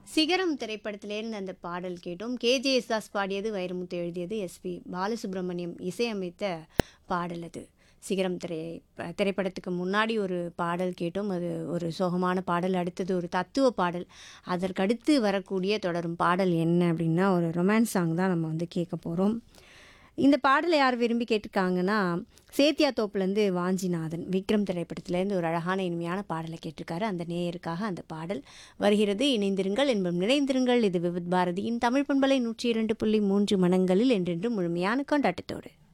சிகரம் திரைப்படத்திலேருந்து அந்த பாடல் கேட்டோம் கேஜே யேசுதாஸ் பாடியது வைரமுத்து எழுதியது எஸ்பி பாலசுப்ரமணியம் இசையமைத்த பாடல் அது சிகரம் திரை ப- திரைப்படத்துக்கு முன்னாடி ஒரு பாடல் கேட்டோம் அது ஒரு சோகமான பாடல் அடுத்தது ஒரு தத்துவ பாடல் அதற்கடுத்து வரக்கூடிய தொடரும் பாடல் என்ன அப்படின்னா ஒரு ரொமான்ஸ் சாங் தான் நம்ம வந்து கேட்க போகிறோம் இந்த பாடலை யார் விரும்பி கேட்டிருக்காங்கன்னா சேத்தியா தோப்புலேருந்து வாஞ்சிநாதன் விக்ரம் திரைப்படத்திலேருந்து ஒரு அழகான இனிமையான பாடலை கேட்டிருக்காரு அந்த நேயருக்காக அந்த பாடல் வருகிறது இணைந்திருங்கள் என்பம் நிறைந்திருங்கள் இது விவித் பாரதியின் தமிழ் பண்பலை நூற்றி இரண்டு புள்ளி மூன்று மனங்களில் என்றென்றும் முழுமையான கொண்டாட்டத்தோடு